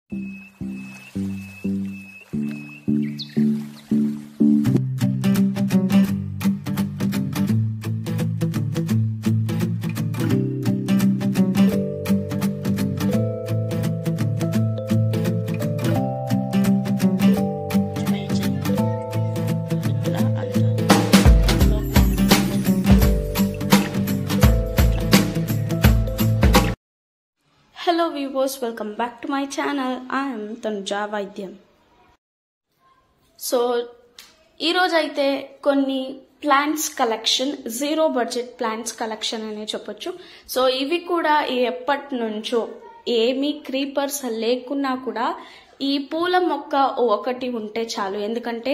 hello viewers welcome back to my channel I'm Tanuja వైద్యం so ఈరోజు అయితే కొన్ని plants collection zero budget plants collection అనే చెప్పొచ్చు సో ఇవి కూడా ఎప్పటి నుంచో ఏమీ క్రీపర్స్ లేకున్నా కూడా ఈ పూల మొక్క ఒకటి ఉంటే చాలు ఎందుకంటే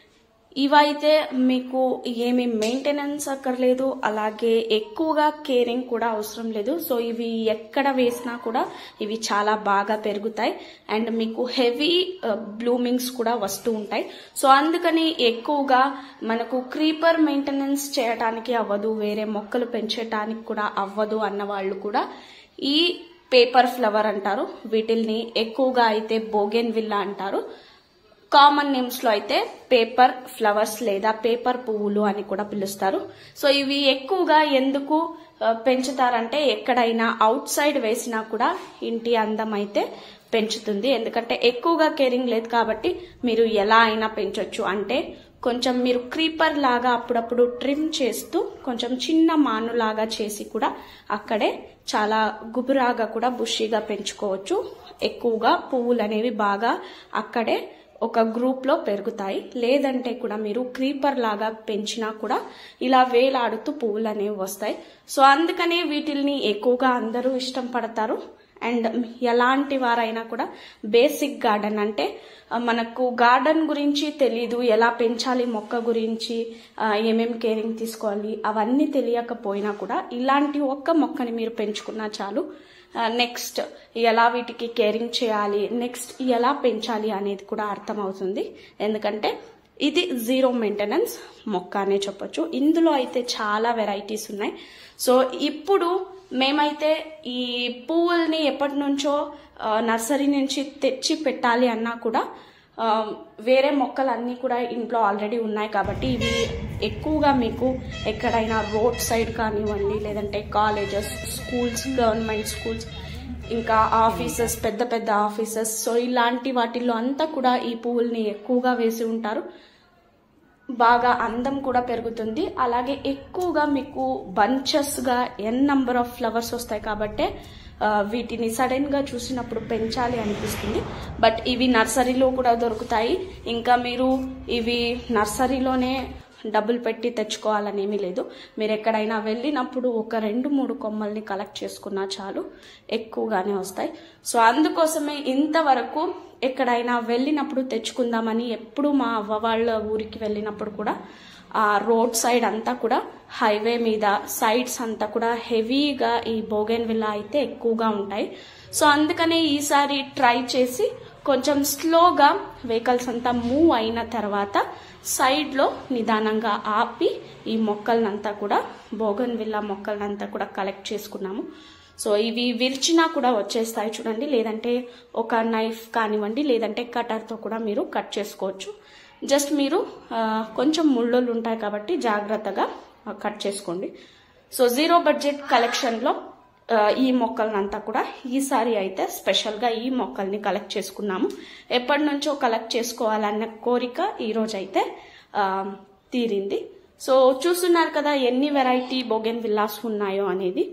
ఇవైతే మీకు ఏమి మెయింటెనెన్స్ అక్కర్లేదు అలాగే ఎక్కువగా కేరింగ్ కూడా అవసరం లేదు సో ఇవి ఎక్కడ వేసినా కూడా ఇవి చాలా బాగా పెరుగుతాయి అండ్ మీకు హెవీ బ్లూమింగ్స్ కూడా వస్తూ ఉంటాయి సో అందుకని ఎక్కువగా మనకు క్రీపర్ మెయింటెనెన్స్ చేయడానికి అవ్వదు వేరే మొక్కలు పెంచడానికి కూడా అవ్వదు అన్న వాళ్ళు కూడా ఈ పేపర్ ఫ్లవర్ అంటారు వీటిల్ని ఎక్కువగా అయితే బోగెన్ విల్లా అంటారు కామన్ నేమ్స్ లో అయితే పేపర్ ఫ్లవర్స్ లేదా పేపర్ పువ్వులు అని కూడా పిలుస్తారు సో ఇవి ఎక్కువగా ఎందుకు ఆ, పెంచుతారంటే ఎక్కడైనా అవుట్ సైడ్ వేసినా కూడా ఇంటి అందం అయితే పెంచుతుంది ఎందుకంటే ఎక్కువగా కేరింగ్ లేదు కాబట్టి మీరు ఎలా అయినా పెంచొచ్చు అంటే కొంచెం మీరు క్రీపర్ లాగా అప్పుడప్పుడు ట్రిమ్ చేస్తూ కొంచెం చిన్న మానులాగా చేసి కూడా అక్కడే చాలా గుబురాగా కూడా బుషిగా పెంచుకోవచ్చు ఎక్కువగా పువ్వులు అనేవి బాగా అక్కడే ఒక గ్రూప్ లో పెరుగుతాయి లేదంటే కూడా మీరు క్రీపర్ లాగా పెంచినా కూడా ఇలా వేలాడుతూ పువ్వులు అనేవి వస్తాయి సో అందుకనే వీటిల్ని ఎక్కువగా అందరూ ఇష్టం పడతారు అండ్ ఎలాంటి వారైనా కూడా బేసిక్ గార్డెన్ అంటే ఆ, మనకు గార్డెన్ గురించి తెలీదు ఎలా పెంచాలి మొక్క గురించి ఆ, ఏమేం కేరింగ్ తీసుకోవాలి అవన్నీ తెలియకపోయినా కూడా ఇలాంటి ఒక్క మొక్కని మీరు పెంచుకున్నా చాలు నెక్స్ట్ ఎలా వీటికి కేరింగ్ చేయాలి నెక్స్ట్ ఎలా పెంచాలి అనేది కూడా అర్థమవుతుంది ఎందుకంటే ఇది జీరో మెయింటెనెన్స్ మొక్క అనే చెప్పొచ్చు ఇందులో అయితే చాలా వెరైటీస్ ఉన్నాయి సో ఇప్పుడు మేమైతే ఈ పువ్వుల్ని ఎప్పటి నుంచో ఆ, నర్సరీ నుంచి తెచ్చి పెట్టాలి అన్నా కూడా ఆ, వేరే మొక్కలన్నీ కూడా ఇంట్లో ఆల్రెడీ ఉన్నాయి కాబట్టి ఇవి ఎక్కువగా మీకు ఎక్కడైనా రోడ్ సైడ్ కానివ్వండి లేదంటే కాలేజెస్ స్కూల్స్ గవర్నమెంట్ స్కూల్స్ ఇంకా ఆఫీసెస్ పెద్ద పెద్ద ఆఫీసెస్ సో ఇలాంటి వాటిల్లో అంతా కూడా ఈ పువ్వుల్ని ఎక్కువగా వేసి ఉంటారు బాగా అందం కూడా పెరుగుతుంది అలాగే ఎక్కువగా మీకు బంచెస్గా ఎన్ నంబర్ ఆఫ్ ఫ్లవర్స్ వస్తాయి కాబట్టి ఆ, వీటిని సడన్ గా చూసినప్పుడు పెంచాలి అనిపిస్తుంది బట్ ఇవి నర్సరీలో కూడా దొరుకుతాయి ఇంకా మీరు ఇవి నర్సరీలోనే డబ్బులు పెట్టి తెచ్చుకోవాలనేమీ లేదు మీరు ఎక్కడైనా వెళ్ళినప్పుడు ఒక రెండు మూడు కొమ్మల్ని కలెక్ట్ చేసుకున్నా చాలు ఎక్కువగానే వస్తాయి సో అందుకోసమే ఇంతవరకు ఎక్కడైనా వెళ్ళినప్పుడు తెచ్చుకుందామని ఎప్పుడు మా అవ్వ వాళ్ళ ఊరికి వెళ్ళినప్పుడు కూడా ఆ రోడ్ సైడ్ అంతా కూడా హైవే మీద సైడ్స్ అంతా కూడా హెవీగా ఈ బోగెన్ విల్లా అయితే ఎక్కువగా ఉంటాయి సో అందుకనే ఈసారి ట్రై చేసి కొంచెం స్లోగా వెహికల్స్ అంతా మూవ్ అయిన తర్వాత సైడ్లో నిదానంగా ఆపి ఈ మొక్కలనంతా కూడా బోగన్ విల్లా మొక్కలనంతా కూడా కలెక్ట్ చేసుకున్నాము సో ఇవి విరిచినా కూడా వచ్చేస్తాయి చూడండి లేదంటే ఒక నైఫ్ కానివ్వండి లేదంటే కటర్తో కూడా మీరు కట్ చేసుకోవచ్చు జస్ట్ మీరు ఆ, కొంచెం ముళ్ళులు ఉంటాయి కాబట్టి జాగ్రత్తగా ఆ, కట్ చేసుకోండి సో జీరో బడ్జెట్ కలెక్షన్లో ఆ, ఈ మొక్కలనంతా కూడా ఈసారి అయితే స్పెషల్గా ఈ మొక్కల్ని కలెక్ట్ చేసుకున్నాము ఎప్పటి నుంచో కలెక్ట్ చేసుకోవాలన్న కోరిక ఈరోజు అయితే ఆ, తీరింది సో చూస్తున్నారు కదా ఎన్ని వెరైటీ బోగెన్ విల్లాస్ ఉన్నాయో అనేది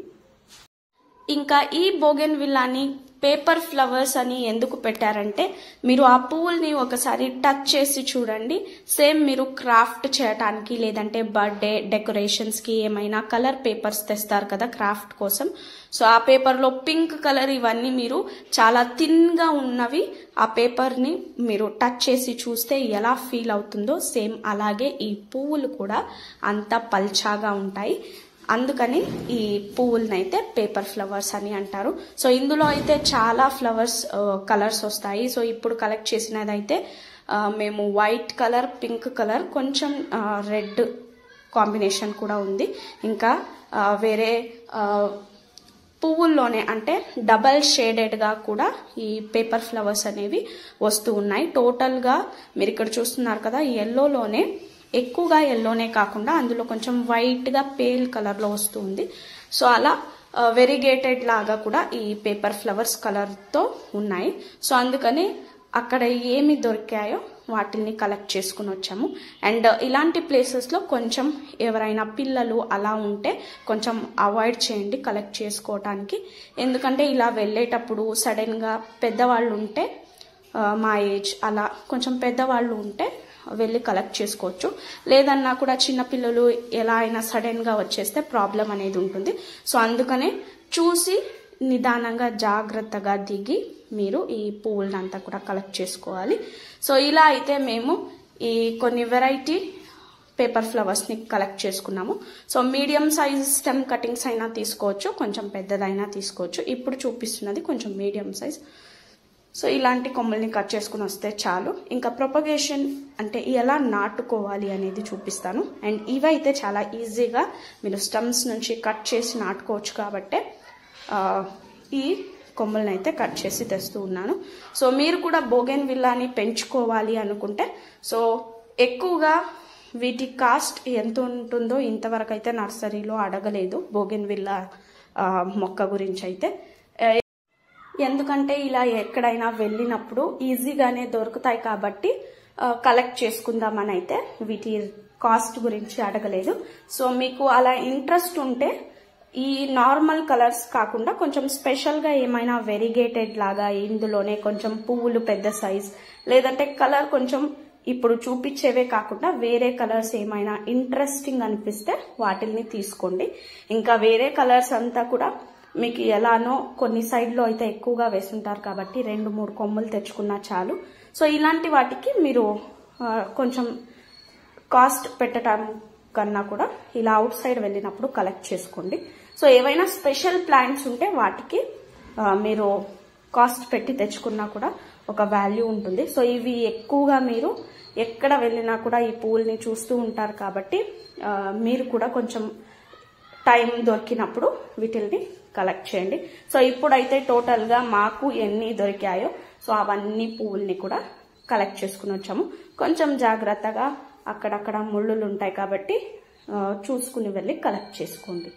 ఇంకా ఈ బోగెన్ విల్లాని పేపర్ ఫ్లవర్స్ అని ఎందుకు పెట్టారంటే మీరు ఆ పువ్వుల్ని ఒకసారి టచ్ చేసి చూడండి సేమ్ మీరు క్రాఫ్ట్ చేయటానికి లేదంటే బర్త్డే డెకరేషన్స్ కి ఏమైనా కలర్ పేపర్స్ తెస్తారు కదా క్రాఫ్ట్ కోసం సో ఆ పేపర్లో పింక్ కలర్ ఇవన్నీ మీరు చాలా థిన్ గా ఉన్నవి ఆ పేపర్ ని మీరు టచ్ చేసి చూస్తే ఎలా ఫీల్ అవుతుందో సేమ్ అలాగే ఈ పువ్వులు కూడా అంత పల్చాగా ఉంటాయి అందుకని ఈ పువ్వులని అయితే పేపర్ ఫ్లవర్స్ అని అంటారు సో ఇందులో అయితే చాలా ఫ్లవర్స్ కలర్స్ వస్తాయి సో ఇప్పుడు కలెక్ట్ చేసినదైతే ఆ, మేము వైట్ కలర్ పింక్ కలర్ కొంచెం రెడ్ కాంబినేషన్ కూడా ఉంది ఇంకా ఆ, వేరే పువ్వుల్లోనే అంటే డబల్ షేడెడ్గా కూడా ఈ పేపర్ ఫ్లవర్స్ అనేవి వస్తూ ఉన్నాయి టోటల్గా మీరు ఇక్కడ చూస్తున్నారు కదా ఈ ఎల్లోలోనే ఎక్కువగా ఎల్లోనే కాకుండా అందులో కొంచెం వైట్గా పేల్ కలర్లో వస్తుంది సో అలా వెరిగేటెడ్ లాగా కూడా ఈ పేపర్ ఫ్లవర్స్ కలర్తో ఉన్నాయి సో అందుకని అక్కడ ఏమి దొరికాయో వాటిని కలెక్ట్ చేసుకుని వచ్చాము అండ్ ఇలాంటి ప్లేసెస్లో కొంచెం ఎవరైనా పిల్లలు అలా ఉంటే కొంచెం అవాయిడ్ చేయండి కలెక్ట్ చేసుకోవటానికి ఎందుకంటే ఇలా వెళ్ళేటప్పుడు సడన్గా పెద్దవాళ్ళు ఉంటే ఆ, మా ఏజ్ అలా కొంచెం పెద్దవాళ్ళు ఉంటే వెళ్ళి కలెక్ట్ చేసుకోవచ్చు లేదన్నా కూడా చిన్నపిల్లలు ఎలా అయినా సడన్గా వచ్చేస్తే ప్రాబ్లం అనేది ఉంటుంది సో అందుకనే చూసి నిదానంగా జాగ్రత్తగా దిగి మీరు ఈ పువ్వులనంతా కూడా కలెక్ట్ చేసుకోవాలి సో ఇలా అయితే మేము ఈ కొన్ని వెరైటీ పేపర్ ఫ్లవర్స్ని కలెక్ట్ చేసుకున్నాము so medium size stem cuttings అయినా తీసుకోవచ్చు కొంచెం పెద్దదైనా తీసుకోవచ్చు ఇప్పుడు చూపిస్తున్నది కొంచెం మీడియం సైజ్ సో ఇలాంటి కొమ్మల్ని కట్ చేసుకుని వస్తే చాలు ఇంకా ప్రొపగేషన్ అంటే ఎలా నాటుకోవాలి అనేది చూపిస్తాను అండ్ ఇవైతే చాలా ఈజీగా మీరు స్టమ్స్ నుంచి కట్ చేసి నాటుకోవచ్చు కాబట్టే ఆ, ఈ కొమ్మల్ని అయితే కట్ చేసి తెస్తూ ఉన్నాను సో మీరు కూడా బోగెన్ విల్లాని పెంచుకోవాలి అనుకుంటే సో ఎక్కువగా వీటి కాస్ట్ ఎంత ఉంటుందో ఇంతవరకు అయితే నర్సరీలో అడగలేదు బోగెన్ విల్లా ఆ, మొక్క గురించి అయితే ఆ, ఎందుకంటే ఇలా ఎక్కడైనా వెళ్ళినప్పుడు ఈజీగానే దొరుకుతాయి కాబట్టి ఆ, కలెక్ట్ చేసుకుందామని అయితే వీటి కాస్ట్ గురించి అడగలేదు సో మీకు అలా ఇంట్రెస్ట్ ఉంటే ఈ నార్మల్ కలర్స్ కాకుండా కొంచెం స్పెషల్గా ఏమైనా వెరిగేటెడ్ లాగా ఇందులోనే కొంచెం పువ్వులు పెద్ద సైజ్ లేదంటే కలర్ కొంచెం ఇప్పుడు చూపించేవే కాకుండా వేరే కలర్స్ ఏమైనా ఇంట్రెస్టింగ్ అనిపిస్తే వాటిల్ని తీసుకోండి ఇంకా వేరే కలర్స్ అంతా కూడా మీకు ఎలానో కొన్ని సైడ్లో అయితే ఎక్కువగా వేసుంటారు కాబట్టి రెండు మూడు కొమ్మలు తెచ్చుకున్నా చాలు సో ఇలాంటి వాటికి మీరు ఆ, కొంచెం కాస్ట్ పెట్టడం కన్నా కూడా ఇలా అవుట్ సైడ్ వెళ్ళినప్పుడు కలెక్ట్ చేసుకోండి సో ఏవైనా స్పెషల్ ప్లాంట్స్ ఉంటే వాటికి ఆ, మీరు కాస్ట్ పెట్టి తెచ్చుకున్నా కూడా ఒక వాల్యూ ఉంటుంది సో ఇవి ఎక్కువగా మీరు ఎక్కడ వెళ్ళినా కూడా ఈ పూల్ని చూస్తూ ఉంటారు కాబట్టి ఆ, మీరు కూడా కొంచెం టైం దొరికినప్పుడు వీటిల్ని కలెక్ట్ చేయండి సో ఇప్పుడైతే టోటల్గా మాకు ఎన్ని దొరికాయో సో అవన్నీ పువ్వుల్ని కూడా కలెక్ట్ చేసుకుని వచ్చాము కొంచెం జాగ్రత్తగా అక్కడక్కడ ముళ్ళులు ఉంటాయి కాబట్టి ఆ, చూసుకుని వెళ్ళి కలెక్ట్ చేసుకోండి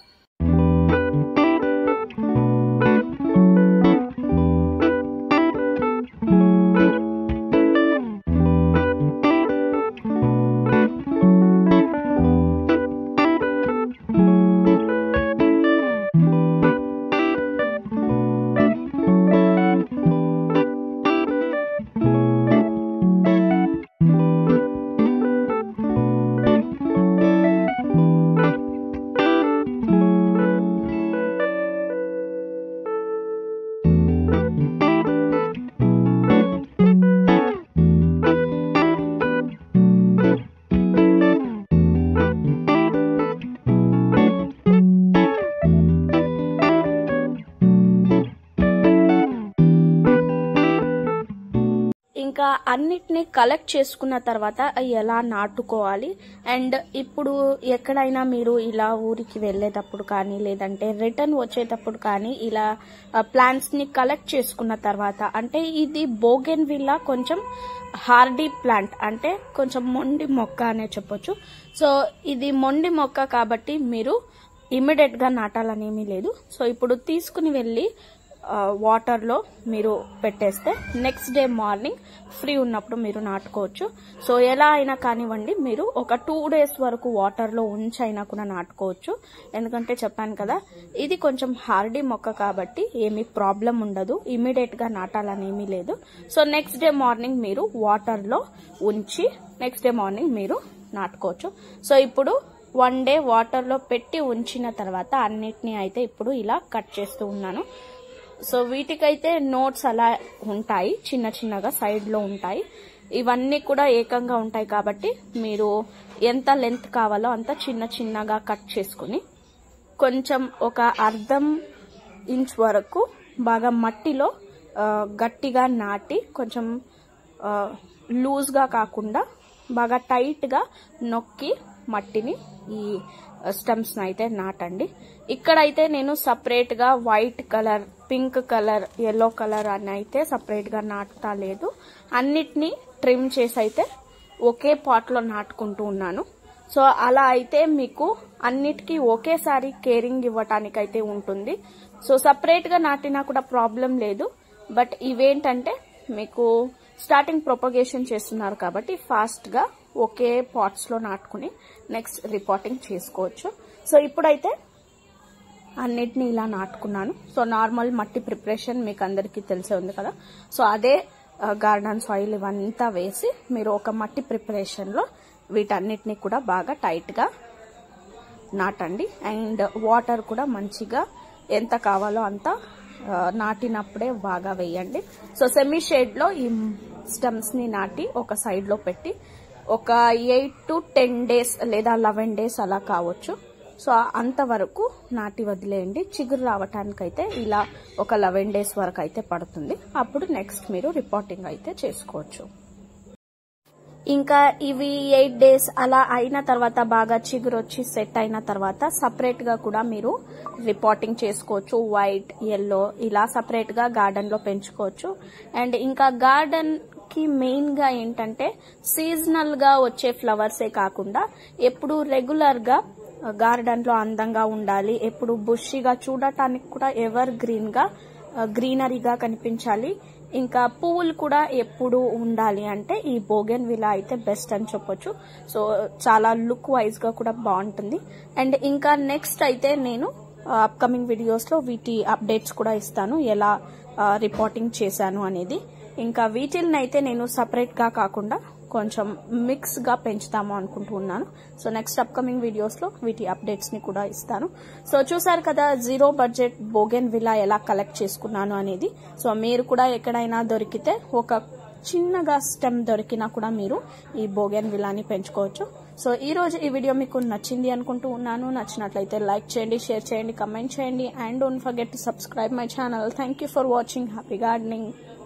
ఇంకా అన్నిటినీ కలెక్ట్ చేసుకున్న తర్వాత అవి ఎలా నాటుకోవాలి అండ్ ఇప్పుడు ఎక్కడైనా మీరు ఇలా ఊరికి వెళ్ళేటప్పుడు కానీ లేదంటే రిటర్న్ వచ్చేటప్పుడు కానీ ఇలా ప్లాంట్స్ ని కలెక్ట్ చేసుకున్న తర్వాత అంటే ఇది బోగెన్ విల్లా కొంచెం హార్డీ ప్లాంట్ అంటే కొంచెం మొండి మొక్క అనే చెప్పొచ్చు సో ఇది మొండి మొక్క కాబట్టి మీరు ఇమ్మీడియట్ గా నాటాలనేమీ లేదు సో ఇప్పుడు తీసుకుని వెళ్ళి ఆ, వాటర్లో మీరు పెట్టేస్తే నెక్స్ట్ డే మార్నింగ్ ఫ్రీ ఉన్నప్పుడు మీరు నాటుకోవచ్చు సో ఎలా అయినా కానివ్వండి మీరు ఒక టూ డేస్ వరకు వాటర్లో ఉంచైనా కూడా నాటుకోవచ్చు ఎందుకంటే చెప్పాను కదా ఇది కొంచెం హార్డీ మొక్క కాబట్టి ఏమీ ప్రాబ్లం ఉండదు ఇమీడియట్ గా నాటాలనేమీ లేదు సో నెక్స్ట్ డే మార్నింగ్ మీరు వాటర్లో ఉంచి నెక్స్ట్ డే మార్నింగ్ మీరు నాటుకోవచ్చు సో ఇప్పుడు వన్ డే వాటర్లో పెట్టి ఉంచిన తర్వాత అన్నిటినీ అయితే ఇప్పుడు ఇలా కట్ చేస్తూ ఉన్నాను సో వీటికైతే నోట్స్ అలా ఉంటాయి చిన్న చిన్నగా సైడ్ లో ఉంటాయి ఇవన్నీ కూడా ఏకంగా ఉంటాయి కాబట్టి మీరు ఎంత లెంత్ కావాలో అంత చిన్న చిన్నగా కట్ చేసుకుని కొంచెం ఒక అర్ధం ఇంచ్ వరకు బాగా మట్టిలో ఆ, గట్టిగా నాటి కొంచెం ఆ, లూజ్గా కాకుండా బాగా టైట్గా నొక్కి మట్టిని ఈ స్టెమ్స్ అయితే నాటండి ఇక్కడైతే నేను సపరేట్ గా white colour pink colour yellow colour అని అయితే సపరేట్ గా నాటుతా లేదు అన్నిటినీ ట్రిమ్ చేసి అయితే ఒకే పాట్ లో నాటుకుంటూ ఉన్నాను సో అలా అయితే మీకు అన్నిటికీ ఒకేసారి కేరింగ్ ఇవ్వటానికి అయితే ఉంటుంది సో సపరేట్ గా నాటినా కూడా ప్రాబ్లం లేదు బట్ ఇవేంటంటే మీకు స్టార్టింగ్ ప్రొపగేషన్ చేస్తున్నారు కాబట్టి ఫాస్ట్ గా ఒకే పాట్స్ లో నాటుకుని నెక్స్ట్ రిపోర్టింగ్ చేసుకోవచ్చు సో ఇప్పుడైతే అన్నిటిని ఇలా నాటుకున్నాను సో నార్మల్ మట్టి ప్రిపరేషన్ మీకు అందరికీ తెలిసే ఉంది కదా సో అదే గార్డెన్ సాయిల్ ఇవంతా వేసి మీరు ఒక మట్టి ప్రిపరేషన్లో వీటన్నిటిని కూడా బాగా టైట్గా నాటండి అండ్ వాటర్ కూడా మంచిగా ఎంత కావాలో అంత ఆ, నాటినప్పుడే బాగా వేయండి సో సెమీ షేడ్లో ఈ స్టెమ్స్ ని నాటి ఒక సైడ్ లో పెట్టి ఒక ఎయిట్ టు టెన్ డేస్ లేదా లెవెన్ డేస్ అలా కావచ్చు సో అంతవరకు నాటి వదిలేయండి చిగురు రావటానికైతే ఇలా ఒక లెవెన్ డేస్ వరకు అయితే పడుతుంది అప్పుడు నెక్స్ట్ మీరు రిపోర్టింగ్ అయితే చేసుకోవచ్చు ఇంకా ఇవి ఎయిట్ డేస్ అలా అయిన తర్వాత బాగా చిగురు వచ్చి సెట్ అయిన తర్వాత సపరేట్ గా కూడా మీరు రిపోర్టింగ్ చేసుకోవచ్చు వైట్ ఎల్లో ఇలా సపరేట్ గా గార్డెన్ లో పెంచుకోవచ్చు అండ్ ఇంకా గార్డెన్ కి మెయిన్ గా ఏంటంటే సీజనల్ గా వచ్చే ఫ్లవర్సే కాకుండా ఎప్పుడు రెగ్యులర్ గా గార్డెన్ లో అందంగా ఉండాలి ఎప్పుడు బుషిగా చూడటానికి కూడా ఎవర్ గ్రీన్ గా గ్రీనరీగా కనిపించాలి ఇంకా పువ్వులు కూడా ఎప్పుడు ఉండాలి అంటే ఈ బోగెన్ విలా అయితే బెస్ట్ అని చెప్పొచ్చు సో చాలా లుక్ వైజ్ గా కూడా బాగుంటుంది అండ్ ఇంకా నెక్స్ట్ అయితే నేను అప్కమింగ్ వీడియోస్ లో వీటి అప్డేట్స్ కూడా ఇస్తాను ఎలా రిపోర్టింగ్ చేశాను అనేది ఇంకా వీటిని అయితే నేను సపరేట్ గా కాకుండా కొంచెం మిక్స్ గా పెంచుతాము అనుకుంటూ ఉన్నాను సో నెక్స్ట్ అప్కమింగ్ వీడియోస్ లో వీటి అప్డేట్స్ ని కూడా ఇస్తాను సో చూసారు కదా జీరో బడ్జెట్ బోగెన్ విలా ఎలా కలెక్ట్ చేసుకున్నాను అనేది సో మీరు కూడా ఎక్కడైనా దొరికితే ఒక చిన్నగా స్టెమ్ దొరికినా కూడా మీరు ఈ బోగెన్ విలాని పెంచుకోవచ్చు సో ఈ రోజు ఈ వీడియో మీకు నచ్చింది అనుకుంటూ ఉన్నాను నచ్చినట్లయితే లైక్ చేయండి షేర్ చేయండి కమెంట్ చేయండి and don't forget to subscribe my channel thank you for watching happy gardening